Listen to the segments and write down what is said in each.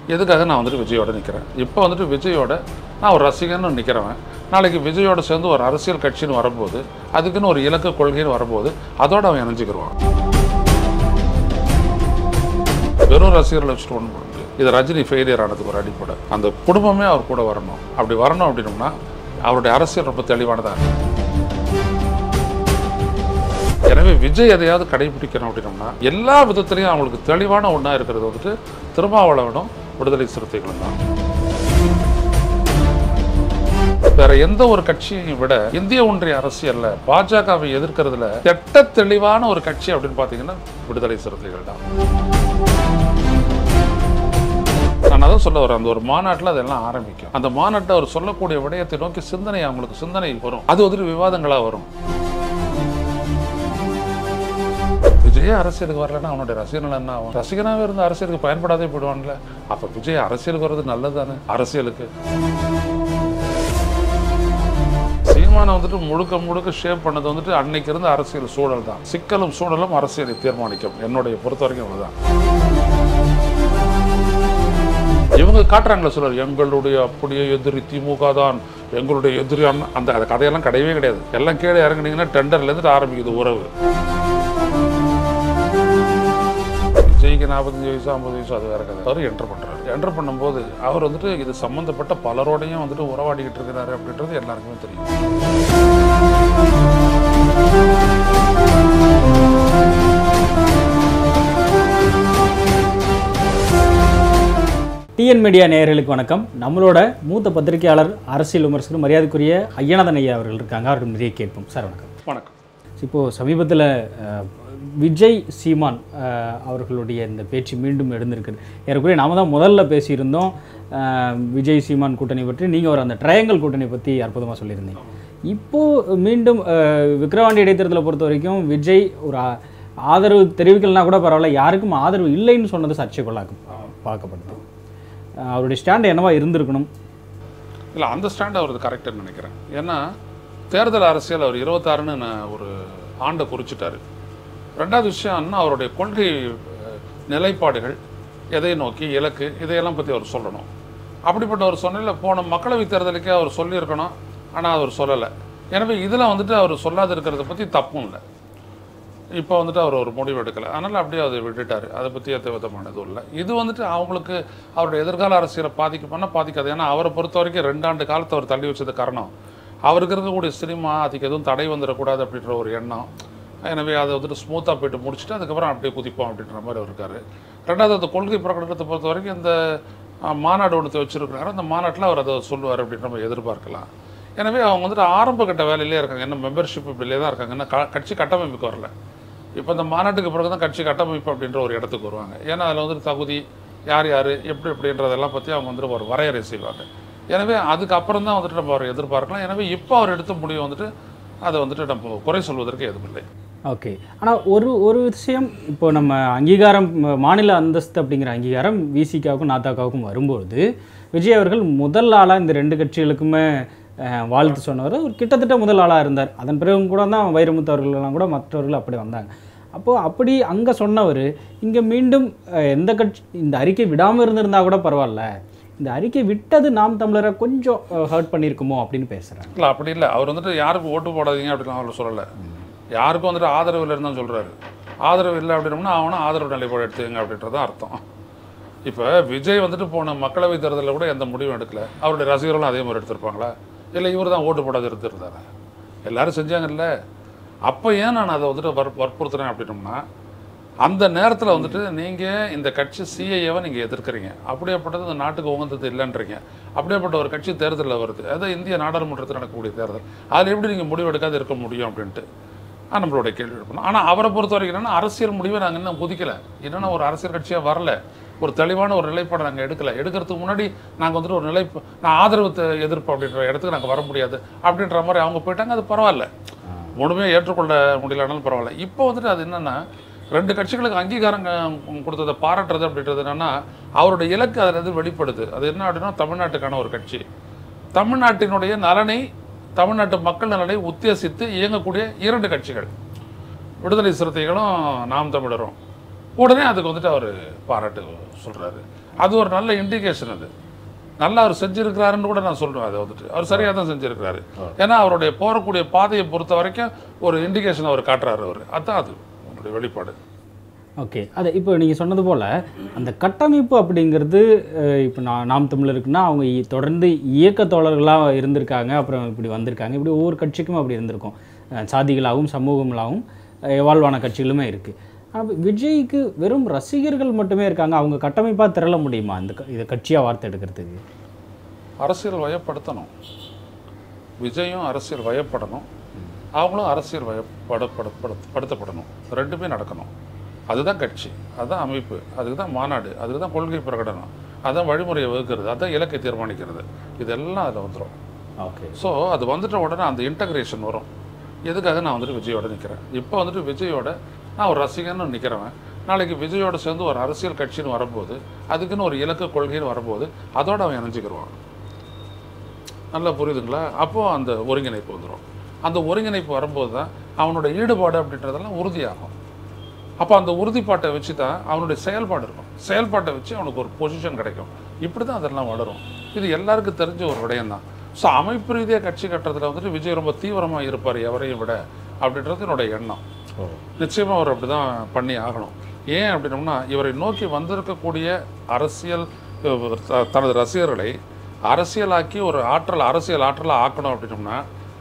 எதுக்காக நான் வந்துட்டு விஜயோட நிற்கிறேன் இப்போ வந்துட்டு விஜயோட நான் ஒரு ரசிகன்னு நிற்கிறவன் நாளைக்கு விஜயோட சேர்ந்து ஒரு அரசியல் கட்சின்னு வரும்போது அதுக்குன்னு ஒரு இலக்கு கொள்கைன்னு வரும்போது அதோட அவன் இணைஞ்சிக்கிருவான் வெறும் ரசிகர்களை வச்சுட்டு ஒன்று பண்ண முடியாது இது ரஜினி ஃபெயிலியர் ஆனதுக்கு ஒரு அடிப்படை அந்த குடும்பமே அவர் கூட வரணும் அப்படி வரணும் அப்படின்னோம்னா அவருடைய அரசியல் ரொம்ப தெளிவானதாக இருக்கும் எனவே விஜய் எதையாவது கடைபிடிக்கணும் அப்படின்னோம்னா எல்லா விதத்துலையும் அவங்களுக்கு தெளிவான ஒன்றா இருக்கிறது வந்துட்டு திருமாவளவனும் விடுதலை சிறுத்தைகளும் தான் வேற எந்த ஒரு கட்சியையும் விட இந்திய ஒன்றிய அரசியல்ல பாஜகவை எதிர்க்கிறதுல திட்ட தெளிவான ஒரு கட்சி அப்படின்னு பார்த்தீங்கன்னா விடுதலை சிறுத்தைகள் தான் நான் அதான் சொல்ல வரேன் அந்த ஒரு மாநாட்டில் அதெல்லாம் ஆரம்பிக்கும் அந்த மாநாட்டில் அவர் சொல்லக்கூடிய விடயத்தை நோக்கி சிந்தனை அவங்களுக்கு சிந்தனை வரும் அது வந்துட்டு விவாதங்களாக வரும் விஜய் அரசியலுக்கு வரலன்னா அவனுடைய ரசிகர்கள் என்ன ஆகும் ரசிகனாகவே இருந்து அரசியலுக்கு பயன்படாதே போயிடுவான்ல அப்போ விஜய் அரசியலுக்கு வர்றது நல்லது தானே அரசியலுக்கு சீமானை வந்துட்டு முழுக்க முழுக்க ஷேப் பண்ணது வந்துட்டு அன்னைக்கு இருந்த அரசியல் சூழல் தான் சிக்கலும் சூழலும் அரசியலை தீர்மானிக்கும் என்னுடைய பொறுத்த வரைக்கும் அவ்வளவுதான் இவங்க காட்டுறாங்களே சொல்றாரு எங்களுடைய அப்படியே எதிரி திமுக தான் எங்களுடைய எதிரி அண்ணா அந்த அந்த கதையெல்லாம் கிடையவே கிடையாது எல்லாம் கீழே இறங்குனீங்கன்னா டெண்டர்ல இருந்து ஆரம்பிக்குது உறவு விஜய்க்கு நாற்பத்தஞ்சு வயசு ஐம்பது வயசு அது வேற கதை அவர் என்டர் பண்றாரு என்டர் பண்ணும்போது அவர் வந்துட்டு இது சம்பந்தப்பட்ட பலரோடையும் வந்துட்டு உறவாடிக்கிட்டு இருக்கிறாரு அப்படின்றது எல்லாருக்குமே தெரியும் டிஎன் மீடியா நேயர்களுக்கு வணக்கம் நம்மளோட மூத்த பத்திரிகையாளர் அரசியல் விமர்சகர் மரியாதைக்குரிய ஐயநாதன் ஐயா அவர்கள் இருக்காங்க அவர்கள் நிறைய கேட்போம் சார் வணக்கம் வணக்கம் இப்போது சமீபத்தில் விஜய் சீமான் அஹ், அவர்களுடைய இந்த பேச்சு மீண்டும் எழுந்திருக்குது ஏறக்குறைய நாம தான் முதல்ல பேசியிருந்தோம் அஹ், விஜய் சீமான் கூட்டணி பற்றி நீங்கள் ஒரு அந்த ட்ரையாங்கல் கூட்டணி பற்றி அற்புதமாக சொல்லியிருந்தீங்க இப்போது மீண்டும் அஹ், விக்கிரவாண்டி இடைத்தேர்தலை பொறுத்த வரைக்கும் விஜய் ஒரு ஆ- ஆதரவு தெரிவிக்கலனா கூட பரவாயில்ல யாருக்கும் ஆதரவு இல்லைன்னு சொன்னது சர்ச்சைக்குள்ளாக்கு பார்க்கப்படுது அஹ், அவருடைய ஸ்டாண்ட் என்னவா இருந்திருக்கணும் இல்லை அந்த ஸ்டாண்ட் அவரது கரெக்டுன்னு நினைக்கிறேன் ஏன்னா தேர்தல் அரசியல் அவர் இருபத்தாறுன்னு நான் ஒரு ஆண்டை குறிச்சிட்டாரு ரெண்டாவது விஷயம் அண்ணா அவருடைய கொள்கை அஹ், நிலைப்பாடுகள் எதை நோக்கி இலக்கு இதையெல்லாம் பற்றி அவர் சொல்லணும் அப்படிப்பட்ட ஒரு சொன்னையில் போன மக்களவைத் தேர்தலுக்கே அவர் சொல்லியிருக்கணும் ஆனால் அவர் சொல்லலை எனவே இதில் வந்துட்டு அவர் சொல்லாது இருக்கிறத பற்றி தப்பும் இல்லை இப்போ வந்துட்டு அவர் ஒரு முடிவு எடுக்கலை அதனால் அப்படியே அதை விட்டுட்டார் அதை பற்றி எந்த விதமான இதுவும் இல்லை இது வந்துட்டு அவங்களுக்கு அவருடைய எதிர்கால அரசியலை பாதிக்குமானா பாதிக்காது ஏன்னா அவரை பொறுத்த வரைக்கும் ரெண்டாண்டு காலத்தை அவர் தள்ளி வச்சது காரணம் அவருக்கு இருக்கக்கூடிய சினிமா அதுக்கு எதுவும் தடை வந்துடக்கூடாது அப்படின்ற ஒரு எண்ணம் எனவே அதை வந்துட்டு ஸ்மூத்தாக போயிட்டு முடிச்சுட்டு அதுக்கப்புறம் அப்படியே குதிப்போம் அப்படின்ற மாதிரி அவர் இருக்காரு ரெண்டாவது அந்த கொள்கை பிரகடனத்தை பொறுத்த வரைக்கும் இந்த அஹ், மாநாடு ஒன்று வச்சிருக்கிறாரு அந்த மாநாட்டில் அவர் அதை சொல்லுவார் அப்படின்னு நம்ம எதிர்பார்க்கலாம் எனவே அவங்க வந்துட்டு ஆரம்ப கட்ட வேலையிலே இருக்காங்க என்ன மெம்பர்ஷிப் இப்படிலே தான் இருக்காங்க இன்னும் க- கட்சி கட்டமைப்புக்கு வரல இப்போ இந்த மாநாட்டுக்கு பிறகு தான் கட்சி கட்டமைப்பு அப்படின்ற ஒரு இடத்துக்கு வருவாங்க ஏன்னா அதில் வந்துட்டு தகுதி யார் யார் எப்படி எப்படின்றதெல்லாம் பற்றி அவங்க வந்துட்டு ஒரு வரையறை செய்வாங்க எனவே அதுக்கப்புறம் தான் வந்துட்டு நம்ம அவரை எதிர்பார்க்கலாம் எனவே இப்போ அவர் எடுத்த முடிவு வந்துட்டு அதை வந்துட்டு நம்ம குறை சொல்வதற்கு எதுவுமில்லை ஓகே ஆனால் ஒரு ஒரு விஷயம் இப்போ நம்ம அங்கீகாரம் ம- மாநில அந்தஸ்து அப்படிங்கிற அங்கீகாரம் விசிகாவுக்கும் நாத்தாக்காவுக்கும் வரும்போது விஜய் அவர்கள் முதல் ஆளாக இந்த ரெண்டு கட்சிகளுக்குமே அஹ், வாழ்த்து சொன்னவர் ஒரு கிட்டத்தட்ட முதல் ஆளாக இருந்தார் அதன் பிறகு கூட தான் வைரமுத்து அவர்கள் எல்லாம் கூட மற்றவர்கள் அப்படி வந்தாங்க அப்போது அப்படி அங்கே சொன்னவர் இங்கே மீண்டும் அஹ், எந்த கட்சி இந்த அறிக்கை விடாமல் இருந்திருந்தா கூட பரவாயில்ல இந்த அறிக்கை விட்டது நாம் தமிழரை கொஞ்சம் ஹர்ட் பண்ணியிருக்குமோ அப்படின்னு பேசுகிறாங்க இல்லை அப்படி இல்லை அவர் வந்துட்டு யாருக்கும் ஓட்டு போடாதீங்க அப்படின்னு அவர் சொல்லலை யாருக்கும் வந்துட்டு ஆதரவு இல்லைன்னு தான் சொல்கிறாரு ஆதரவு இல்லை அப்படின்னோம்னா அவனும் ஆதரவு நிலைப்பாடு எடுத்துங்க அப்படின்றது தான் அர்த்தம் இப்போ விஜய் வந்துட்டு போன மக்களவை தேர்தலில் கூட எந்த முடிவும் எடுக்கல அவருடைய ரசிகர்களும் அதே மாதிரி எடுத்திருப்பாங்களா இல்லை இவர் தான் ஓட்டு போடாது எடுத்துருந்தாரு எல்லாரும் செஞ்சாங்கல்ல அப்போ ஏன் நான் அதை வந்துட்டு வற்ப வற்புறுத்துறேன் அப்படின்னோம்னா அந்த நேரத்தில் வந்துட்டு நீங்கள் இந்த கட்சி சிஐஏவை நீங்கள் எதிர்க்கிறீங்க அப்படியேப்பட்டது இந்த நாட்டுக்கு உகந்தது இல்லைன்றீங்க அப்படியேப்பட்ட ஒரு கட்சி தேர்தலில் வருது அது இந்திய நாடாளுமன்றத்தில் நடக்கக்கூடிய தேர்தல் அதில் எப்படி நீங்கள் முடிவு எடுக்காது இருக்க முடியும் அப்படின்ட்டு ஆ, நம்மளுடைய கேள்வி எழுப்பணும் ஆனால் அவரை பொறுத்த வரைக்கும் என்னன்னா அரசியல் முடிவை நாங்கள் இன்னும் குதிக்கல என்னன்னா ஒரு அரசியல் கட்சியாக வரல ஒரு தெளிவான ஒரு நிலைப்பாடை நாங்கள் எடுக்கல எடுக்கிறதுக்கு முன்னாடி நாங்கள் வந்துட்டு ஒரு நிலை நான் ஆதரவு தெ- எதிர்ப்பு அப்படின்ற இடத்துக்கு நாங்கள் வர முடியாது அப்படின்ற மாதிரி அவங்க போயிட்டாங்க அது பரவாயில்ல முழுமையாக ஏற்றுக்கொள்ள முடியலனாலும் பரவாயில்ல இப்போ வந்துட்டு அது என்னன்னா ரெண்டு கட்சிகளுக்கு அங்கீகாரம் க- கொடுத்ததை பாராட்டுறது அப்படின்றது என்னன்னா அவருடைய இலக்கு அதில் இருந்து வெளிப்படுது அது என்ன அப்படின்னா தமிழ்நாட்டுக்கான ஒரு கட்சி தமிழ்நாட்டினுடைய நலனை தமிழ்நாட்டு மக்கள் நலனை உத்தேசித்து இயங்கக்கூடிய இரண்டு கட்சிகள் விடுதலை சிறுத்தைகளும் நாம் தமிழரும் உடனே அதுக்கு வந்துட்டு அவர் பாராட்டு சொல்றாரு அது ஒரு நல்ல இண்டிகேஷன் அது நல்லா அவர் செஞ்சிருக்கிறாருன்னு கூட நான் சொல்றேன் அதை வந்துட்டு அவர் சரியாக தான் செஞ்சிருக்கிறாரு ஏன்னா அவருடைய போகக்கூடிய பாதையை பொறுத்த வரைக்கும் ஒரு இண்டிகேஷன் அவர் காட்டுறாரு அவர் அதான் அது அவருடைய வெளிப்பாடு ஓகே அது இப்போ நீங்கள் சொன்னது போல் அந்த கட்டமைப்பு அப்படிங்கிறது அஹ், இப்போ நான் நாம் தமிழருக்குன்னா அவங்க இ- தொடர்ந்து இயக்க தோழர்களாக இருந்திருக்காங்க அப்புறம் இப்படி வந்திருக்காங்க இப்படி ஒவ்வொரு கட்சிக்கும் அப்படி இருந்திருக்கும் அஹ், சாதிகளாகவும் சமூகங்களாகவும் எவால்வான கட்சிகளுமே இருக்குது ஆனால் விஜய்க்கு வெறும் ரசிகர்கள் மட்டுமே இருக்காங்க அவங்க கட்டமைப்பாக திரள முடியுமா இந்த க- இதை கட்சியாக வார்த்தை எடுக்கிறதுக்கு அரசியல் வயப்படுத்தணும் விஜயும் அரசியல் வயப்படணும் அவங்களும் அரசியல் வயப்பட பட- பட- படுத்தப்படணும் ரெண்டுமே நடக்கணும் அதுதான் கட்சி அதுதான் அமைப்பு அதுக்கு தான் மாநாடு அதுக்கு தான் கொள்கை பிரகடனம் அதான் வழிமுறையை வகுக்கிறது அதான் இலக்கை தீர்மானிக்கிறது இதெல்லாம் அதில் வந்துடும் ஓகே ஸோ அது வந்துட்ட உடனே அந்த இன்டகிரேஷன் வரும் எதுக்காக நான் வந்துட்டு விஜயோட நிற்கிறேன் இப்போ வந்துட்டு விஜயோட நான் ஒரு ரசிகன்னு நிற்கிறவன் நாளைக்கு விஜயோட சேர்ந்து ஒரு அரசியல் கட்சின்னு வரும்போது அதுக்குன்னு ஒரு இலக்கு கொள்கைன்னு வரும்போது அதோட அவன் இணைஞ்சிக்கிடுவான் நல்லா புரியுதுங்களா அப்போ அந்த ஒருங்கிணைப்பு வந்துடும் அந்த ஒருங்கிணைப்பு வரும்போது தான் அவனோட ஈடுபாடு அப்படின்றதெல்லாம் உறுதியாகும் அப்போ அந்த உறுதிப்பாட்டை வச்சு தான் அவனுடைய செயல்பாடு இருக்கும் செயல்பாட்டை வச்சு அவனுக்கு ஒரு பொசிஷன் கிடைக்கும் இப்படி தான் அதெல்லாம் வளரும் இது எல்லாருக்கும் தெரிஞ்ச ஒரு விடயம் தான் ஸோ அமைப்பு ரீதியாக கட்சி கட்டுறதுல வந்துட்டு விஜய் ரொம்ப தீவிரமாக இருப்பார் எவரையும் விட அப்படின்றது என்னோட எண்ணம் நிச்சயமாக அவர் அப்படி தான் பண்ணி ஆகணும் ஏன் அப்படின்னோம்னா இவரை நோக்கி வந்திருக்கக்கூடிய அரசியல் அஹ், த- தனது ரசிகர்களை அரசியலாக்கி ஒரு ஆற்றல் அரசியல் ஆற்றலாக ஆக்கணும் அப்படின்னோம்னா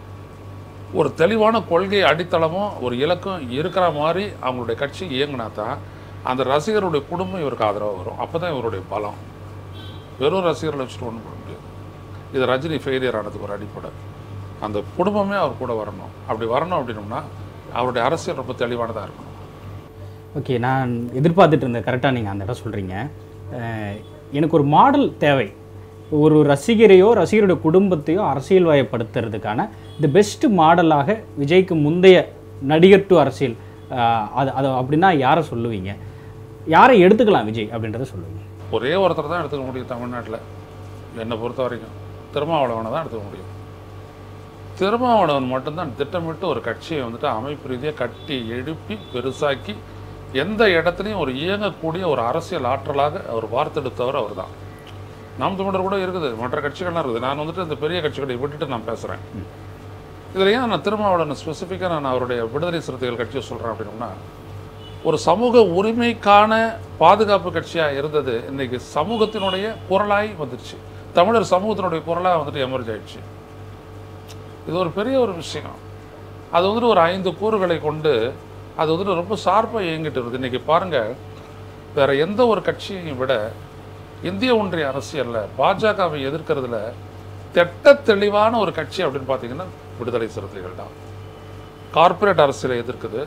ஒரு தெளிவான கொள்கை அடித்தளமும் ஒரு இலக்கும் இருக்கிற மாதிரி அவங்களுடைய கட்சி இயங்கினா தான் அந்த ரசிகருடைய குடும்பம் இவருக்கு ஆதரவாக வரும் அப்போ தான் இவருடைய பலம் வெறும் ரசிகர்களை வச்சுட்டு ஒன்றும் பண்ண முடியாது இது ரஜினி ஃபெயிலியர் ஆனதுக்கு ஒரு அடிப்படை அந்த குடும்பமே அவர் கூட வரணும் அப்படி வரணும் அப்படின்னோம்னா அவருடைய அரசியல் ரொம்ப தெளிவானதாக இருக்கணும் ஓகே நான் எதிர்பார்த்துட்டு இருந்தேன் கரெக்டாக நீங்கள் அந்த இடம் சொல்கிறீங்க எனக்கு ஒரு மாடல் தேவை ஒரு ரசிகரையோ ரசிகருடைய குடும்பத்தையோ அரசியல் வயப்படுத்துறதுக்கான தி பெஸ்ட் மாடலாக விஜய்க்கு முந்தைய நடிகர் டு அரசியல் அஹ், அது அது அப்படின்னா யாரை சொல்லுவீங்க யாரை எடுத்துக்கலாம் விஜய் அப்படின்றத சொல்லுவீங்க ஒரே ஒருத்தர் தான் எடுத்துக்க முடியும் தமிழ்நாட்டில் என்னை பொறுத்த வரைக்கும் திருமாவளவனை தான் எடுத்துக்க முடியும் திருமாவளவன் மட்டும்தான் திட்டமிட்டு ஒரு கட்சியை வந்துட்டு அமைப்பு ரீதியாக கட்டி எழுப்பி பெருசாக்கி எந்த இடத்துலையும் ஒரு இயங்கக்கூடிய ஒரு அரசியல் ஆற்றலாக அவர் வார்த்தெடுத்தவர் அவர் தான் நாம் தமிழர் கூட இருக்குது மற்ற கட்சிகள்லாம் இருக்குது நான் வந்துட்டு இந்த பெரிய கட்சிகளை விட்டுட்டு நான் பேசுகிறேன் இதில் ஏன் நான் திருமாவளவனை ஸ்பெசிஃபிக்காக நான் அவருடைய விடுதலை சிறுத்தைகள் கட்சியை சொல்கிறேன் அப்படின்னா ஒரு சமூக உரிமைக்கான பாதுகாப்பு கட்சியாக இருந்தது இன்னைக்கு சமூகத்தினுடைய குரலாய் வந்துருச்சு தமிழர் சமூகத்தினுடைய குரலாக வந்துட்டு எமர்ஜ் ஆயிடுச்சு இது ஒரு பெரிய ஒரு விஷயம் அது வந்துட்டு ஒரு ஐந்து கூறுகளை கொண்டு அது வந்துட்டு ரொம்ப ஷார்ப்பாக இயங்கிட்டு இருக்குது இன்னைக்கு பாருங்க வேற எந்த ஒரு கட்சியையும் விட இந்திய ஒன்றிய அரசியல்ல பாஜகவை எதிர்க்கிறதுல திட்ட தெளிவான ஒரு கட்சி அப்படின்னு பார்த்தீங்கன்னா விடுதலை சிறுத்தைகள் தான் கார்ப்பரேட் அரசியலை எதிர்க்குது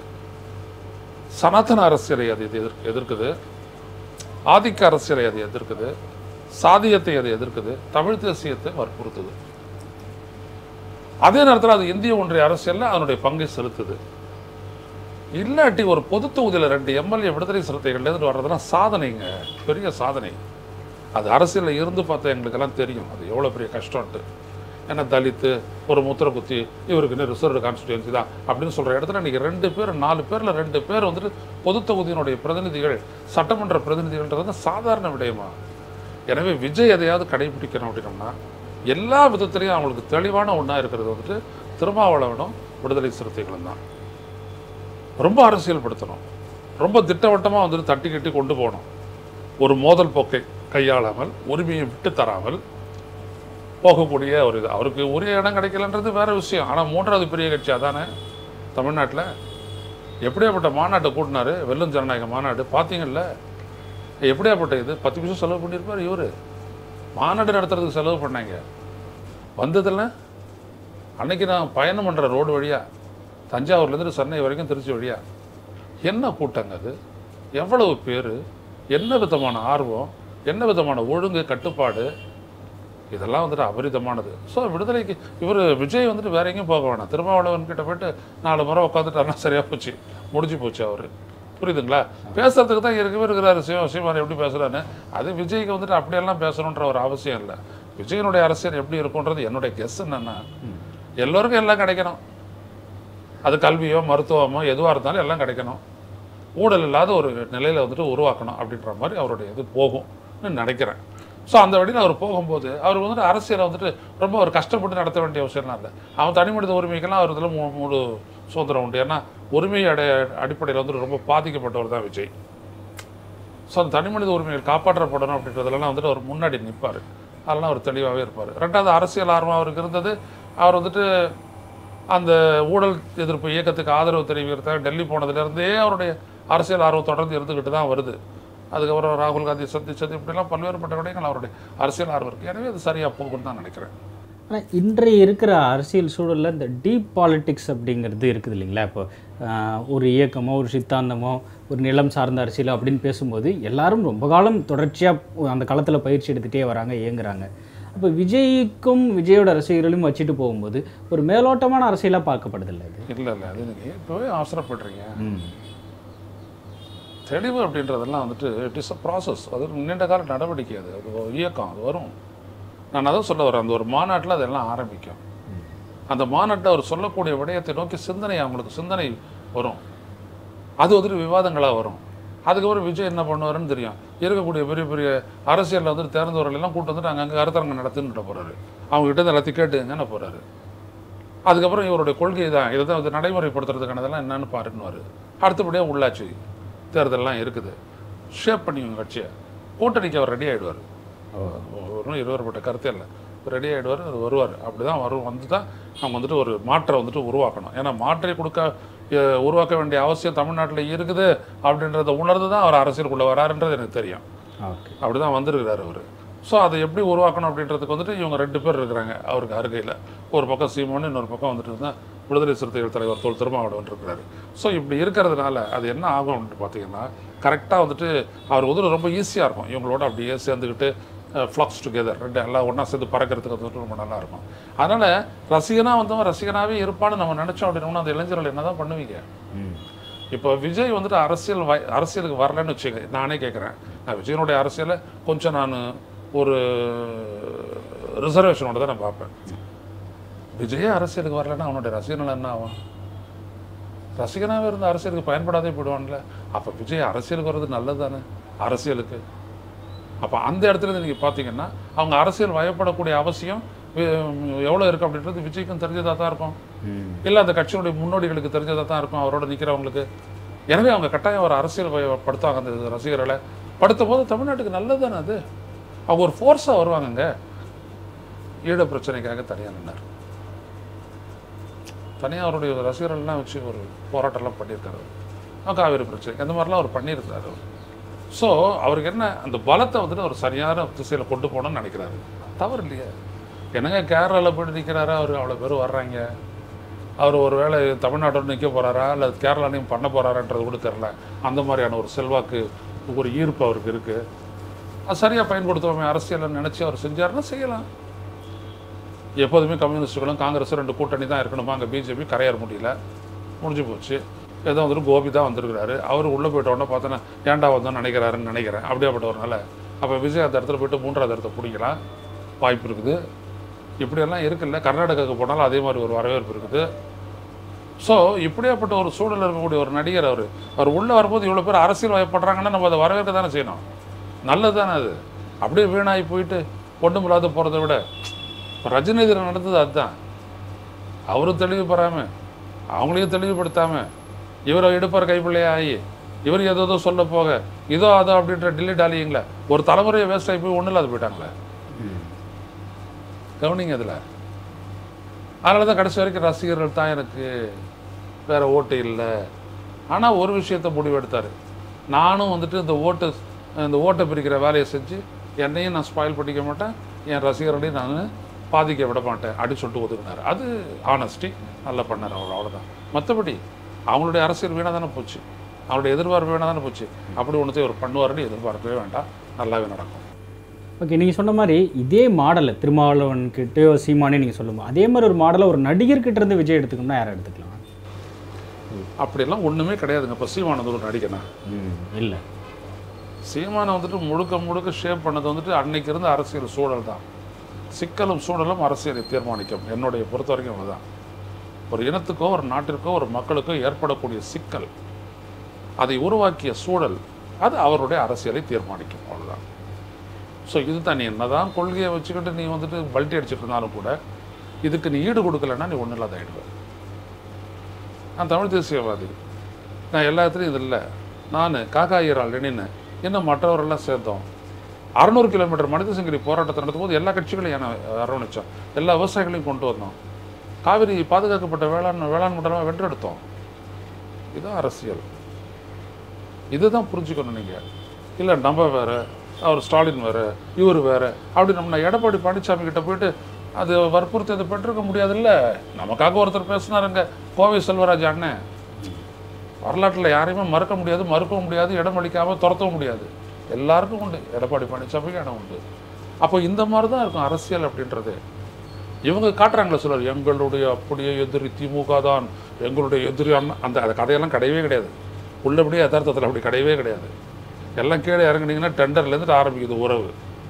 சனாதன அரசியலை அது எதிர் எதிர்க்குது ஆதிக்க அரசியலை அது எதிர்க்குது சாதியத்தை அது எதிர்க்குது தமிழ் தேசியத்தை வற்புறுத்துது அதே நேரத்தில் அது இந்திய ஒன்றிய அரசியல்ல அதனுடைய பங்கை செலுத்துது இல்லாட்டி ஒரு பொது தொகுதியில் ரெண்டு எம்எல்ஏ விடுதலை சிறுத்தைகள்லேருந்து வர்றதுலாம் சாதனைங்க பெரிய சாதனை அது அரசியலில் இருந்து பார்த்தா எங்களுக்கெல்லாம் தெரியும் அது எவ்வளோ பெரிய கஷ்டம்ட்டு ஏன்னா தலித்து ஒரு முத்திரை குத்தி இவருக்கு இன்னும் ரிசர்வ் கான்ஸ்டியூன்சி தான் அப்படின்னு சொல்கிற இடத்துல இன்றைக்கி ரெண்டு பேர் நாலு பேரில் ரெண்டு பேர் வந்துட்டு பொது தொகுதியினுடைய பிரதிநிதிகள் சட்டமன்ற பிரதிநிதிகள்ன்றது சாதாரண விடயமா எனவே விஜய் எதையாவது கடைபிடிக்கணும் அப்படின்னோம்னா எல்லா விதத்துலையும் அவங்களுக்கு தெளிவான ஒன்றா இருக்கிறது வந்துட்டு திருமாவளவனும் விடுதலை சிறுத்தைகளும் தான் ரொம்ப அரசியல்படுத்தணும் ரொம்ப திட்டவட்டமாக வந்துட்டு தட்டி கட்டி கொண்டு போகணும் ஒரு மோதல் போக்கை கையாளாமல் உரிமையை விட்டு தராமல் போகக்கூடிய ஒரு இது அவருக்கு உரிய இடம் கிடைக்கலன்றது வேற விஷயம் ஆனால் மூன்றாவது பெரிய கட்சி அதானே தமிழ்நாட்டில் எப்படியாப்பட்ட மாநாட்டை கூட்டினாரு வெல்லும் ஜனநாயக மாநாடு பார்த்தீங்கல்ல எப்படியாப்பட்ட இது பத்து நிமிஷம் செலவு பண்ணியிருப்பார் இவர் மாநாடு நடத்துறதுக்கு செலவு பண்ணாங்க வந்ததில்ல அன்னைக்கு நான் பயணம் பண்ணுற ரோடு வழியாக தஞ்சாவூர்லேருந்து சென்னை வரைக்கும் திருச்சி வழியா என்ன கூட்டங்க அது எவ்வளவு பேர் என்ன விதமான ஆர்வம் என்ன விதமான ஒழுங்கு கட்டுப்பாடு இதெல்லாம் வந்துட்டு அபரிதமானது ஸோ விடுதலைக்கு இவர் விஜய் வந்துட்டு வேற எங்கேயும் போக வேணாம் திருமாவளவன் கிட்ட போயிட்டு நாலு முறை உட்காந்துட்டாருன்னா சரியா போச்சு முடிஞ்சு போச்சு அவர் புரியுதுங்களா பேசுறதுக்கு தான் இருக்கவே இருக்கிறாரு சிவ சீமான் எப்படி பேசுறான்னு அது விஜய்க்கு வந்துட்டு அப்படியெல்லாம் பேசணுன்ற ஒரு அவசியம் இல்லை விஜயனுடைய அரசியல் எப்படி இருக்குன்றது என்னுடைய கெஸ் என்னன்னா எல்லோருக்கும் எல்லாம் கிடைக்கணும் அது கல்வியோ மருத்துவமோ எதுவாக இருந்தாலும் எல்லாம் கிடைக்கணும் ஊழல் இல்லாத ஒரு நிலையில் வந்துட்டு உருவாக்கணும் அப்படின்ற மாதிரி அவருடைய இது போகும்னு நினைக்கிறேன் ஸோ அந்த வழியில் அவர் போகும்போது அவர் வந்துட்டு அரசியலை வந்துட்டு ரொம்ப ஒரு கஷ்டப்பட்டு நடத்த வேண்டிய அவசியம்லாம் இல்லை அவன் தனி மனித உரிமைக்கெல்லாம் அவர் இதில் மு- முழு சுதந்திரம் உண்டு ஏன்னா உரிமை அடை அடிப்படையில் வந்துட்டு ரொம்ப பாதிக்கப்பட்டவர் தான் விஜய் ஸோ அந்த தனி மனித உரிமைகள் காப்பாற்றப்படணும் அப்படின்றதுலாம் வந்துட்டு அவர் முன்னாடி நிற்பார் அதெல்லாம் அவர் தெளிவாகவே இருப்பார் ரெண்டாவது அரசியல் ஆர்வம் அவருக்கு இருந்தது அவர் வந்துட்டு அந்த ஊழல் எதிர்ப்பு இயக்கத்துக்கு ஆதரவு தெரிவிக்கிறதுக்காக டெல்லி போனதுலேருந்தே அவருடைய அரசியல் ஆர்வம் தொடர்ந்து இருந்துக்கிட்டு தான் வருது அதுக்கப்புறம் ராகுல் காந்தி சந்திச்சது இப்படிலாம் பல்வேறுபட்ட விடயங்கள் அவருடைய அரசியல் ஆர்வம் இருக்குது எனவே அது சரியாக போகும்னு தான் நினைக்கிறேன் ஆனால் இன்றைய இருக்கிற அரசியல் சூழலில் இந்த டீப் பாலிடிக்ஸ் அப்படிங்கிறது இருக்குது இல்லைங்களா இப்போ ஆஹ், ஒரு இயக்கமோ ஒரு சித்தாந்தமோ ஒரு நிலம் சார்ந்த அரசியல் அப்படின்னு பேசும்போது எல்லாரும் ரொம்ப காலம் தொடர்ச்சியாக அந்த களத்தில் பயிற்சி எடுத்துகிட்டே வராங்க இயங்குறாங்க அப்போ விஜய்க்கும் விஜயோட ரசிகர்களையும் வச்சுட்டு போகும்போது ஒரு மேலோட்டமான அரசியலாக பார்க்கப்படுதில்ல இது இல்லை இல்லை அது நீங்கள் இப்போவே அவசரப்படுறீங்க ம் தெளிவு அப்படின்றதெல்லாம் வந்துட்டு இட் இஸ் அ ப்ராசஸ் அது ஒரு நீண்ட கால நடவடிக்கை அது அது ஒரு இயக்கம் அது வரும் நான் அதான் சொல்ல வரேன் அந்த ஒரு மாநாட்டில் அதெல்லாம் ஆரம்பிக்கும் அந்த மாநாட்டில் அவர் சொல்லக்கூடிய விடயத்தை நோக்கி சிந்தனை அவங்களுக்கு சிந்தனை வரும் அது வந்துட்டு விவாதங்களாக வரும் அதுக்கப்புறம் விஜய் என்ன பண்ணுவாருன்னு தெரியும் இருக்கக்கூடிய பெரிய பெரிய அரசியலில் வந்துட்டு தேர்ந்தவர்கள் எல்லாம் கூட்டு வந்துட்டு அங்கங்கே கருத்தரங்கம் நடத்துன்னு போகிறாரு அவங்க கிட்ட இருந்து எல்லாத்தையும் கேட்டுங்கன்னு போகிறாரு அதுக்கப்புறம் இவருடைய கொள்கை தான் இதை தான் வந்து நடைமுறைப்படுத்துறதுக்கானதெல்லாம் என்னன்னு பாருன்னுவார் அடுத்தபடியாக உள்ளாட்சி தேர்தல்லாம் இருக்குது ஷேப் பண்ணிக்கோங்க கட்சியை கூட்டணிக்கு அவர் ரெடி ஆகிடுவார் ஒன்றும் இருவருப்பட்ட கருத்தே இல்லை ரெடி ஆகிடுவார் அது வருவார் அப்படி தான் வரும் வந்து தான் அவங்க வந்துட்டு ஒரு மாற்றை வந்துட்டு உருவாக்கணும் ஏன்னா மாற்றை கொடுக்க அஹ், உருவாக்க வேண்டிய அவசியம் தமிழ்நாட்டில் இருக்குது அப்படின்றத உணர்ந்து தான் அவர் அரசியலுக்குள்ளே வராருன்றது எனக்கு தெரியும் ஓகே அப்படி தான் வந்திருக்கிறார் அவர் ஸோ அதை எப்படி உருவாக்கணும் அப்படின்றதுக்கு வந்துட்டு இவங்க ரெண்டு பேர் இருக்கிறாங்க அவருக்கு அருகையில் ஒரு பக்கம் சீமோன் இன்னொரு பக்கம் வந்துட்டு தான் விடுதலை சிறுத்தைகள் தலைவர் தோல் திருமாவளவன் இருக்கிறாரு ஸோ இப்படி இருக்கிறதுனால அது என்ன ஆகும் அப்படின்னு பார்த்தீங்கன்னா கரெக்டாக வந்துட்டு அவர் வந்துட்டு ரொம்ப ஈஸியாக இருக்கும் இவங்களோட அப்படியே சேர்ந்துக்கிட்டு ஃப்ளக்ஸ் டுகெதர் ரெண்டு எல்லாம் ஒன்றா சேர்ந்து பறக்கிறதுக்கு அது வந்துட்டு ரொம்ப நல்லா இருக்கும் அதனால் ரசிகனாக வந்தவன் ரசிகனாகவே இருப்பான்னு நம்ம நினச்சோம் அப்படின்னா அந்த இளைஞர்கள் என்ன தான் பண்ணுவீங்க ம் இப்போ விஜய் வந்துட்டு அரசியல் வய அரசியலுக்கு வரலன்னு வச்சுக்க நானே கேட்குறேன் நான் விஜயனுடைய அரசியலை கொஞ்சம் நான் ஒரு ரிசர்வேஷனோட தான் நான் பார்ப்பேன் விஜயே அரசியலுக்கு வரலன்னா அவனுடைய ரசிகர்கள் என்ன ஆகும் ரசிகனாகவே இருந்து அரசியலுக்கு பயன்படாதே போயிடுவான்ல அப்போ விஜய் அரசியலுக்கு வர்றது நல்லது தானே அரசியலுக்கு அப்போ அந்த இடத்துல இருந்து நீங்கள் பார்த்தீங்கன்னா அவங்க அரசியல் வயப்படக்கூடிய அவசியம் எவ்வளோ இருக்குது அப்படின்றது விஜய்க்கும் தெரிஞ்சதாக தான் இருக்கும் ம் இல்லை அந்த கட்சியினுடைய முன்னோடிகளுக்கு தெரிஞ்சதாக தான் இருக்கும் அவரோட நிற்கிறவங்களுக்கு எனவே அவங்க கட்டாயம் ஒரு அரசியல் வய- படுத்துவாங்க அந்த ரசிகர்களை படுத்தும் போது தமிழ்நாட்டுக்கு நல்லது தானே அது அவங்க ஒரு ஃபோர்ஸாக வருவாங்கங்க ஈழ பிரச்சனைக்காக தனியாக நின்னார் தனியாக அவருடைய ரசிகர்கள்லாம் வச்சு ஒரு போராட்டம்லாம் பண்ணியிருக்காரு அவர். காவிரி பிரச்சனை இந்த மாதிரிலாம் அவர் பண்ணியிருக்காரு அவர் ஸோ அவருக்கு என்ன அந்த பலத்தை வந்துட்டு அவர் சரியான திசையில் கொண்டு போகணும்னு நினைக்கிறாரு தவறு இல்லையா என்னங்க கேரளாவில் போயிட்டு நிற்கிறாரா அவர் அவ்வளோ பேர் வர்றாங்க அவர் ஒரு வேளை தமிழ்நாட்டோட நிற்க போகிறாரா இல்லை கேரளாலையும் பண்ண போகிறாரான்றது கூட தெரில அந்த மாதிரியான ஒரு செல்வாக்கு ஒரு ஈர்ப்பு அவருக்கு இருக்குது அது சரியாக பயன்படுத்துவோமே அரசியலை நினச்சி அவர் செஞ்சாருன்னா செய்யலாம் எப்போதுமே கம்யூனிஸ்டுகளும் காங்கிரஸும் ரெண்டு கூட்டணி தான் இருக்கணுமா அங்கே பிஜேபி கரையேற முடியல முடிஞ்சு போச்சு ஏதோ வந்துட்டு கோபி தான் வந்திருக்கிறாரு அவர் உள்ளே போயிட்ட உடனே பார்த்தோன்னா ஏன்டா வந்தோன்னு நினைக்கிறாருன்னு நினைக்கிறேன் அப்படியாப்பட்டவர்னால அப்போ விஜய் அந்த இடத்துல போயிட்டு மூன்றாவது இடத்த பிடிக்கலாம் வாய்ப்பு இருக்குது இப்படியெல்லாம் இருக்குல்ல கர்நாடகாவுக்கு போனாலும் அதே மாதிரி ஒரு வரவேற்பு இருக்குது ஸோ இப்படியாப்பட்ட ஒரு சூழல் இருக்கக்கூடிய ஒரு நடிகர் அவர் அவர் உள்ளே வரும்போது இவ்வளோ பேர் அரசியல் வயப்படுறாங்கன்னா நம்ம அதை வரவேற்க தானே செய்யணும் நல்லது தானே அது அப்படியே வீணாகி போயிட்டு ஒன்றும் இல்லாத போகிறத விட இப்போ ரஜினி இதில் நடந்தது அதுதான் அவரும் தெளிவு பெறாமல் அவங்களையும் தெளிவுபடுத்தாமல் இவரை எடுப்பார் கைப்பிள்ளையா ஆகி இவர் ஏதோ ஏதோ சொல்ல போக இதோ அதோ அப்படின்ற டில்லி டாலிங்களே ஒரு தலைமுறையை வேஸ்ட் ஆகி போய் ஒன்றும் இல்லாத போயிட்டாங்களே கவனிங்க அதில் அதனால தான் கடைசி வரைக்கும் ரசிகர்கள் தான் எனக்கு வேற ஓட்டு இல்லை ஆனால் ஒரு விஷயத்த முடிவெடுத்தார் நானும் வந்துட்டு இந்த ஓட்டு இந்த ஓட்டை பிரிக்கிற வேலையை செஞ்சு என்னையும் நான் ஸ்பாயில் பண்ணிக்க மாட்டேன் என் ரசிகர்களையும் நான் பாதிக்க விட மாட்டேன் அப்படி சொல்லிட்டு ஒதுக்குனார் அது ஆனஸ்டி நல்லா பண்ணார் அவர் அவ்வளோதான் மற்றபடி அவங்களுடைய அரசியல் வீணாக தானே போச்சு அவருடைய எதிர்பார்ப்பு வீணாக தானே போச்சு அப்படி ஒன்றத்தை அவர் பண்ணுவாருன்னு எதிர்பார்க்கவே வேண்டாம் நல்லாவே நடக்கும் ஓகே நீங்கள் சொன்ன மாதிரி இதே மாடலை திருமாவளவன் கிட்டயோ சீமானே நீங்கள் சொல்லும்போது அதே மாதிரி ஒரு மாடலை ஒரு நடிகர்கிட்ட இருந்து விஜய் எடுத்துக்கணும்னா யாரை எடுத்துக்கலாம் அப்படியெல்லாம் ஒன்றுமே கிடையாதுங்க இப்போ சீமானது ஒரு நடிகனா இல்லை சீமானை வந்துட்டு முழுக்க முழுக்க ஷேப் பண்ணது வந்துட்டு அன்னைக்கு இருந்த அரசியல் சூழல் தான் சிக்கலும் சூழலும் அரசியலை தீர்மானிக்கும் என்னுடைய பொறுத்த வரைக்கும் அதுதான் ஒரு இனத்துக்கோ ஒரு நாட்டிற்கோ ஒரு மக்களுக்கோ ஏற்படக்கூடிய சிக்கல் அதை உருவாக்கிய சூழல் அது அவருடைய அரசியலை தீர்மானிக்கும் அவ்வளவுதான் ஸோ இதுதான் நீ என்னதான் கொள்கையை வச்சுக்கிட்டு நீ வந்துட்டு பல்ட்டி அடிச்சிட்டு இருந்தாலும் கூட இதுக்கு நீ ஈடு கொடுக்கலன்னா நீ ஒன்றும் இல்லாத ஆயிடுவ நான் தமிழ் தேசியவாதி நான் எல்லா இடத்துலையும் இது இல்லை நான் காக்காயிரால் லெனின்னு இன்னும் மற்றவரெல்லாம் சேர்ந்தோம் அறநூறு கிலோமீட்டர் மனித சங்கிலி போராட்டத்தை நடத்தும் போது எல்லா கட்சிகளையும் ஏன்னா அரவணைச்சோம் எல்லா விவசாயிகளையும் கொண்டு வந்தோம் காவிரி பாதுகாக்கப்பட்ட வேளாண் வேளாண் மண்டலமாக வென்றெடுத்தோம் இதுதான் அரசியல் இதுதான் புரிஞ்சுக்கணும் நீங்கள் இல்லை நம்ம வேற அவர் ஸ்டாலின் வேற இவர் வேற அப்படி நம்ம எடப்பாடி பழனிசாமி கிட்ட போயிட்டு அது வற்புறுத்தி அதை பெற்றிருக்க முடியாதுல்ல நமக்காக ஒருத்தர் பேசினாருங்க கோவை செல்வராஜ் அண்ணன் வரலாற்றில் யாரையுமே மறக்க முடியாது மறுக்கவும் முடியாது இடம் அளிக்காமல் துரத்தவும் முடியாது எல்லாருக்கும் உண்டு எடப்பாடி பழனிசாமிக்கு இடம் உண்டு அப்போ இந்த மாதிரி தான் இருக்கும் அரசியல் அப்படின்றது இவங்க காட்டுறாங்களே சிலர் எங்களுடைய அப்படியே எதிரி திமுக தான் எங்களுடைய எதிரி அண்ணா அந்த அந்த கதையெல்லாம் கிடையவே கிடையாது உள்ளபடியே யதார்த்தத்தில் அப்படி கிடையவே கிடையாது எல்லாம் கீழே இறங்குனீங்கன்னா டெண்டர்லேருந்து ஆரம்பிக்குது உறவு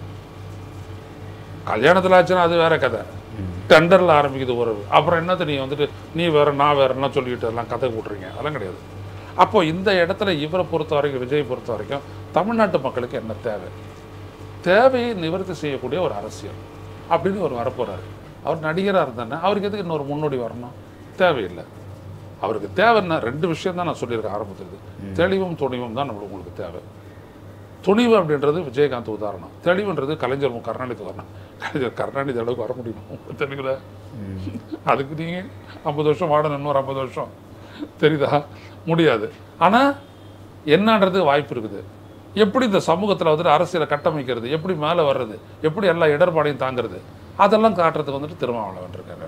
கல்யாணத்தில் ஆச்சுன்னா அது வேற கதை டெண்டரில் ஆரம்பிக்குது உறவு அப்புறம் என்னது நீ வந்துட்டு நீ வேற நான் வேறலாம் சொல்லிக்கிட்டு எல்லாம் கதை கூட்டுறீங்க அதெல்லாம் கிடையாது அப்போ இந்த இடத்துல இவரை பொறுத்த வரைக்கும் விஜய் பொறுத்த வரைக்கும் தமிழ்நாட்டு மக்களுக்கு என்ன தேவை தேவையை நிவர்த்தி செய்யக்கூடிய ஒரு அரசியல் அப்படின்னு ஒரு வரப்போறாரு அவர் நடிகராக இருந்தானே அவருக்கு எதுக்கு இன்னொரு முன்னோடி வரணும் தேவையில்லை அவருக்கு தேவைன்னா ரெண்டு விஷயம் தான் நான் சொல்லியிருக்கேன் ஆரம்பத்தில் தெளிவும் துணிவும் தான் நம்மளுக்கு உங்களுக்கு தேவை துணிவு அப்படின்றது விஜயகாந்த் உதாரணம் தெளிவுன்றது கலைஞர் மு. கருணாநிதி உதாரணம் கலைஞர் கருணாநிதி அளவுக்கு வர முடியுமா உங்களுக்கு தெரியல அதுக்கு நீங்கள் ஐம்பது வருஷம் வாடணும் இன்னொரு ஐம்பது வருஷம் தெரியுதா முடியாது ஆனால் என்னன்றது வாய்ப்பு இருக்குது எப்படி இந்த சமூகத்தில் வந்துட்டு அரசியலை கட்டமைக்கிறது எப்படி மேலே வர்றது எப்படி எல்லா இடர்பாடையும் தாங்கிறது அதெல்லாம் காட்டுறதுக்கு வந்துட்டு திருமாவளவன் இருக்காரு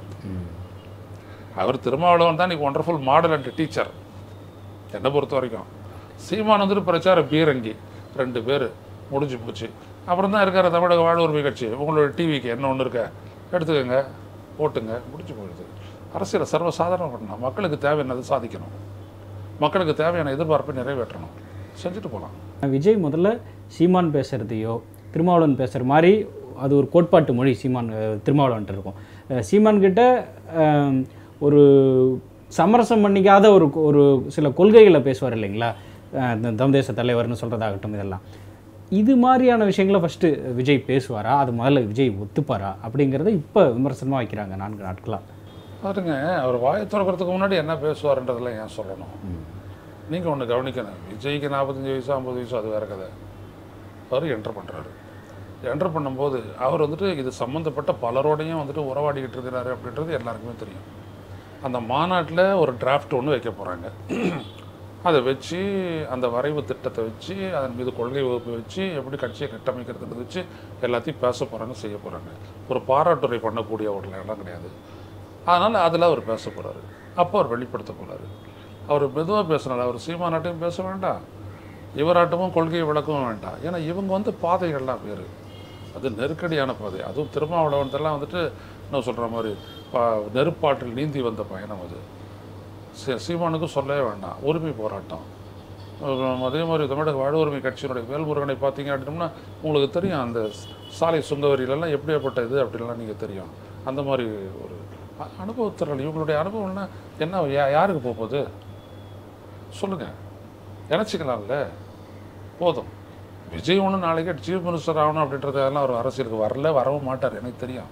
அவர் திருமாவளவன் தான் இன்னைக்கு ஒண்டர்ஃபுல் மாடல் அண்ட் டீச்சர் என்னை பொறுத்த வரைக்கும் சீமான் வந்துட்டு பிரச்சார பீரங்கி ரெண்டு பேர் முடிஞ்சு போச்சு அப்புறம் தான் இருக்கார் தமிழக வாழ் உரிமை கட்சி உங்களோட டிவிக்கு என்ன ஒன்று இருக்க எடுத்துக்கோங்க ஓட்டுங்க முடிஞ்சு போயிடுது அரசியலை சர்வசாதாரணம் பண்ணணும் மக்களுக்கு தேவையானது சாதிக்கணும் மக்களுக்கு தேவையான எதிர்பார்ப்பை நிறைவேற்றணும் செஞ்சுட்டு போகலாம் விஜய் முதல்ல சீமான் பேசுகிறதையோ திருமாவளவன் பேசுகிற மாதிரி அது ஒரு கோட்பாட்டு மொழி சீமான் அஹ், திருமாவளவன்ட்டு இருக்கும் அஹ், சீமான் கிட்ட அஹ், ஒரு சமரசம் பண்ணிக்காத ஒரு ஒரு சில கொள்கைகளை பேசுவார் இல்லைங்களா அஹ், இந்த தம் தேச தலைவர்னு சொல்கிறதாகட்டும் இதெல்லாம் இது மாதிரியான விஷயங்களை ஃபஸ்ட்டு விஜய் பேசுவாரா அது முதல்ல விஜய் ஒத்துப்பாரா அப்படிங்கிறத இப்போ விமர்சனமாக வைக்கிறாங்க நான்கு நாட்களாக பாருங்க அவர் வாயை திறக்கிறதுக்கு முன்னாடி என்ன பேசுவார்ன்றதெல்லாம் ஏன் சொல்லணும் நீங்கள் ஒன்று கவனிக்கணும் விஜய்க்கு நாற்பத்தஞ்சு வயசு ஐம்பது வயசு அது வேற கதை அவர் என்டர் பண்ணுறாரு என்டர் பண்ணும்போது அவர் வந்துட்டு இது சம்மந்தப்பட்ட பலரோடையும் வந்துட்டு உறவாடிக்கிட்டு இருக்கிறாரு அப்படின்றது எல்லாருக்குமே தெரியும் அந்த மாநாட்டில் ஒரு டிராஃப்ட் ஒன்று வைக்க போகிறாங்க அதை வச்சு அந்த வரைவு திட்டத்தை வச்சு அதன் மீது கொள்கை வகுப்பு வச்சு எப்படி கட்சியை கட்டமைக்கிறதுன்னு வச்சு எல்லாத்தையும் பேச போகிறாங்க செய்ய போகிறாங்க ஒரு பாராட்டுரை பண்ணக்கூடிய ஒரு இடம் கிடையாது அதனால் அதில் அவர் பேச போகிறாரு அப்போ அவர் வெளிப்படுத்த போகிறாரு அவர் மெதுவாக பேசுனால அவர் சீமானாட்டையும் பேச வேண்டாம் இவராட்டமும் கொள்கையை விளக்கவும் வேண்டாம் ஏன்னா இவங்க வந்து பாதைகள்லாம் வேறு அது நெருக்கடியான பாதை அதுவும் திருமாவளவன்தெல்லாம் வந்துட்டு இன்னும் சொல்கிற மாதிரி பா- நெருப்பாற்றில் நீந்தி வந்த பயணம் அது சீ- சீமானுக்கும் சொல்லவே வேண்டாம் உரிமை போராட்டம் அஹ் அதே மாதிரி தமிழக வாழ் உரிமை கட்சியினுடைய வேல்முருகனை பார்த்தீங்க அப்படின்னம்னா உங்களுக்கு தெரியும் அந்த சாலை சுங்கவரியிலெல்லாம் எப்படியாப்பட்ட இது அப்படிலாம் நீங்கள் தெரியும் அந்த மாதிரி ஒரு அ- அனுபவத்திறல் இவங்களுடைய அனுபவம்னா என்ன யா யாருக்கு போக போகுது சொல்லுங்கள் நினச்சிக்கலாம்ல போதும் விஜய் ஒன்று நாளைக்கு சீஃப் மினிஸ்டர் ஆகணும் அப்படின்றதெல்லாம் அவர் அரசியலுக்கு வரல வரவும் மாட்டார் எனக்கு தெரியும்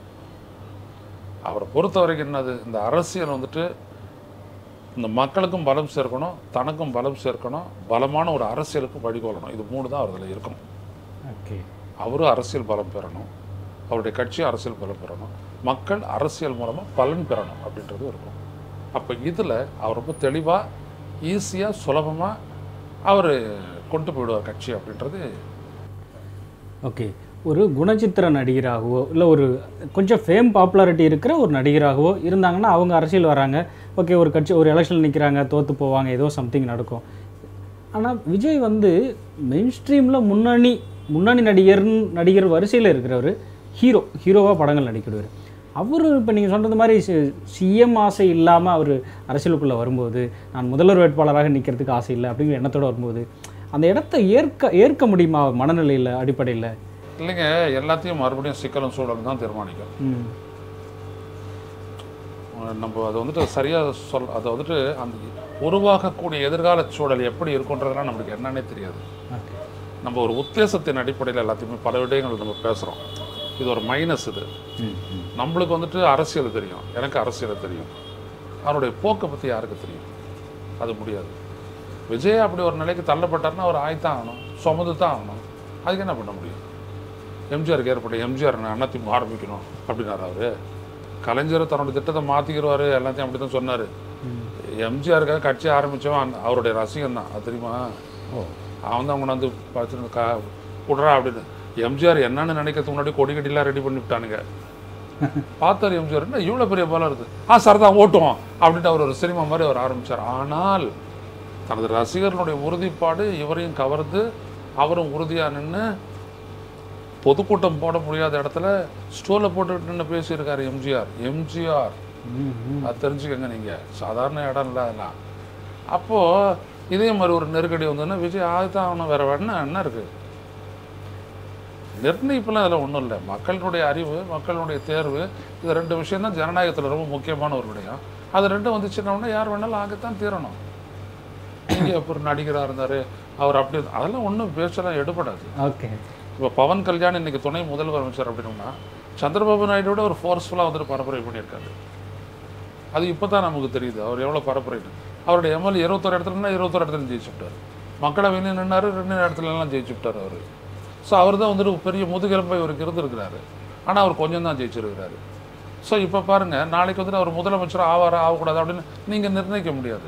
அவரை பொறுத்த வரைக்கும் என்னது இந்த அரசியல் வந்துட்டு இந்த மக்களுக்கும் பலம் சேர்க்கணும் தனக்கும் பலம் சேர்க்கணும் பலமான ஒரு அரசியலுக்கும் வழிகோலணும் இது மூணு தான் அவர்தில் இருக்கணும் ஓகே அவரும் அரசியல் பலம் பெறணும் அவருடைய கட்சி அரசியல் பலம் பெறணும் மக்கள் அரசியல் மூலமாக பலன் பெறணும் அப்படின்றது இருக்கும் அப்போ இதில் அவர் ரொம்ப தெளிவாக ஈஸியாக சுலபமாக அவர் கொண்டு போயிடுவார் கட்சி அப்படின்றது ஓகே ஒரு குணச்சித்திர நடிகராகவோ இல்லை ஒரு கொஞ்சம் ஃபேம் பாப்புலாரிட்டி இருக்கிற ஒரு நடிகராகவோ இருந்தாங்கன்னா அவங்க அரசியல் வராங்க ஓகே ஒரு கட்சி ஒரு எலெக்ஷன் நிற்கிறாங்க தோற்று போவாங்க ஏதோ சம்திங் நடக்கும் ஆனால் விஜய் வந்து மெயின் ஸ்ட்ரீமில் முன்னணி முன்னணி நடிகர் நடிகர் வரிசையில் இருக்கிறவர் ஹீரோ ஹீரோவாக படங்கள் நடிக்கிறவர் அவர் இப்போ நீங்கள் சொன்னது மாதிரி சிஎம் ஆசை இல்லாமல் அவர் அரசியலுக்குள்ளே வரும்போது நான் முதல்வர் வேட்பாளராக நிற்கிறதுக்கு ஆசை இல்லை அப்படிங்கிற எண்ணத்தோடு வரும்போது அந்த இடத்த ஏற்க ஏற்க முடியுமா மனநிலையில் அடிப்படையில் இல்லைங்க எல்லாத்தையும் மறுபடியும் சிக்கலும் சூழலும் தான் தீர்மானிக்கும் ம் நம்ம அதை வந்துட்டு சரியாக சொல் அதை வந்துட்டு அந்த உருவாகக்கூடிய எதிர்கால சூழல் எப்படி இருக்குன்றதெல்லாம் நம்மளுக்கு என்னன்னே தெரியாது ஓகே நம்ம ஒரு உத்தேசத்தின் அடிப்படையில் எல்லாத்தையுமே பல விடயங்கள் நம்ம பேசுகிறோம் இது ஒரு மைனஸ் இது ம் ம் நம்மளுக்கு வந்துட்டு அரசியல் தெரியும் எனக்கு அரசியல் தெரியும் அவருடைய போக்கை பற்றி யாருக்கு தெரியும் அது முடியாது விஜய் அப்படி ஒரு நிலைக்கு தள்ளப்பட்டார்னா அவர் ஆய்த்தான் ஆகணும் சுமந்து தான் ஆகணும் அதுக்கு என்ன பண்ண முடியும் எம்ஜிஆருக்கு ஏற்பட்ட எம்ஜிஆர் அதிமுக ஆரம்பிக்கணும் அப்படின்னாரு அவரு கலைஞர் தன்னோட திட்டத்தை மாற்றிக்கிடுவார் எல்லாத்தையும் அப்படி தான் சொன்னார் எம்ஜிஆருக்காக கட்சி ஆரம்பித்தவன் அவருடைய ரசிகன் தான் அது தெரியுமா ஓ அவன் தான் கொண்டாந்து பார்த்துட்டு கா விட்றா அப்படின்னு எம்ஜிஆர் என்னன்னு நினைக்கிறதுக்கு முன்னாடி கொடி கட்டிலாம் ரெடி பண்ணி விட்டானுங்க பார்த்தார் எம்ஜிஆர் என்ன இவ்வளோ பெரிய பலம் இருக்குது ஆ சார் தான் ஓட்டுவோம் அப்படின்ட்டு அவர் ஒரு சினிமா மாதிரி அவர் ஆரம்பிச்சார் ஆனால் தனது ரசிகர்களுடைய உறுதிப்பாடு இவரையும் கவர்ந்து அவரும் உறுதியாக நின்று பொதுக்கூட்டம் போட முடியாத இடத்துல ஸ்டோரில் போட்டுக்கிட்டு நின்று பேசியிருக்காரு எம்ஜிஆர் எம்ஜிஆர் ம் ம் அது தெரிஞ்சுக்கங்க நீங்கள் சாதாரண இடம் இல்லை அதெல்லாம் அப்போது இதே மாதிரி ஒரு நெருக்கடி வந்ததுன்னா விஜய் ஆகுதான் ஆகணும் வேறு என்ன என்ன இருக்குது நிர்ணயிப்பெல்லாம் அதில் ஒன்றும் இல்லை மக்களுடைய அறிவு மக்களுடைய தேர்வு இது ரெண்டு விஷயம் தான் ஜனநாயகத்தில் ரொம்ப முக்கியமான ஒரு விடயம் அது ரெண்டும் வந்துச்சுன்னா யார் வேணாலும் ஆகத்தான் தீரணும் இங்கே ஒரு நடிகராக இருந்தார் அவர் அப்படி அதெல்லாம் ஒன்றும் பேச்செல்லாம் எடுபடாது ஓகே இப்போ பவன் கல்யாண் இன்னைக்கு துணை முதல்வர் அமைச்சர் அப்படின்னா சந்திரபாபு நாயுடோட ஒரு ஃபோர்ஸ்ஃபுல்லாக வந்துட்டு பரப்புரை பண்ணியிருக்காரு அது இப்போ தான் நமக்கு தெரியுது அவர் எவ்வளோ பரப்புரைன்னு அவருடைய எம்எல்ஏ இருபத்தொரு இடத்துலனா இருபத்தொரு இடத்துல ஜெயிச்சு விட்டார் மக்களவையிலும் நின்னாரு ரெண்டு இடத்துலலாம் ஜெயிச்சு விட்டார் அவர் ஸோ அவர் தான் வந்துட்டு பெரிய முதுகெலும்பை இவருக்கு இருந்திருக்கிறாரு ஆனால் அவர் கொஞ்சம் தான் ஜெயிச்சிருக்கிறாரு ஸோ இப்போ பாருங்கள் நாளைக்கு வந்துட்டு அவர் முதலமைச்சர் ஆவாரா ஆகக்கூடாது அப்படின்னு நீங்கள் நிர்ணயிக்க முடியாது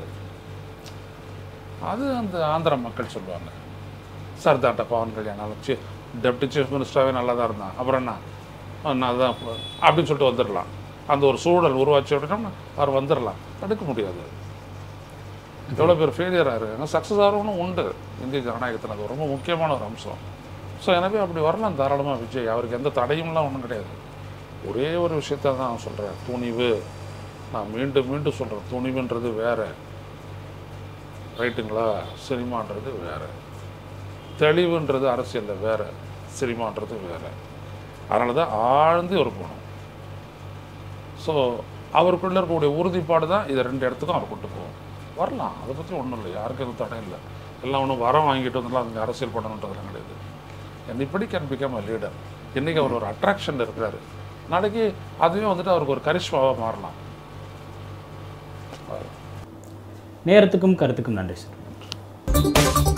அது அந்த ஆந்திர மக்கள் சொல்லுவாங்க சர்தார்ட்ட பவன் கல்யாணம் சி டெப்டி சீஃப் மினிஸ்டராகவே நல்லா தான் இருந்தான் அப்புறம் என்ன நான் தான் அப்படின்னு சொல்லிட்டு வந்துடலாம் அந்த ஒரு சூழல் உருவாச்சு அப்படின்னா அவர் வந்துடலாம் தடுக்க முடியாது எவ்வளோ பேர் ஃபெயிலியராக இருக்காங்க சக்ஸஸ் ஆகிறவனும் உண்டு இந்திய ஜனநாயகத்தில் அது ரொம்ப முக்கியமான ஒரு அம்சம் ஸோ எனவே அப்படி வரலாம் தாராளமாக விஜய் அவருக்கு எந்த தடையும்லாம் ஒன்றும் கிடையாது ஒரே ஒரு விஷயத்த தான் நான் சொல்கிறேன் துணிவு நான் மீண்டும் மீண்டும் சொல்கிறேன் துணிவுன்றது வேற ரைட்டுங்களா சினிமான்றது வேற தெளிவுன்றது அரசியலில் வேற சினிமான்றது வேற அதனால தான் ஆழ்ந்து இவர் போகணும் ஸோ அவருக்குள்ள இருக்கக்கூடிய உறுதிப்பாடு தான் இதை ரெண்டு இடத்துக்கும் அவர் கொண்டு போகும் வரலாம் அதை பற்றி ஒன்றும் இல்லை யாருக்கும் எதுவும் தடை இல்லை எல்லாம் ஒன்றும் வரம் வாங்கிட்டு வந்துலாம் அங்கே அரசியல் பண்ணணுன்றதுலாம் கிடையாது and இப்படி கேன் பிகம் அ லீடர் இன்றைக்கி அவர் ஒரு அட்ராக்ஷன் இருக்கிறாரு நாளைக்கு அதுவே வந்துட்டு அவருக்கு ஒரு கரிஷ்மாவாக மாறலாம் நேரத்துக்கும் கருத்துக்கும் நன்றி சார்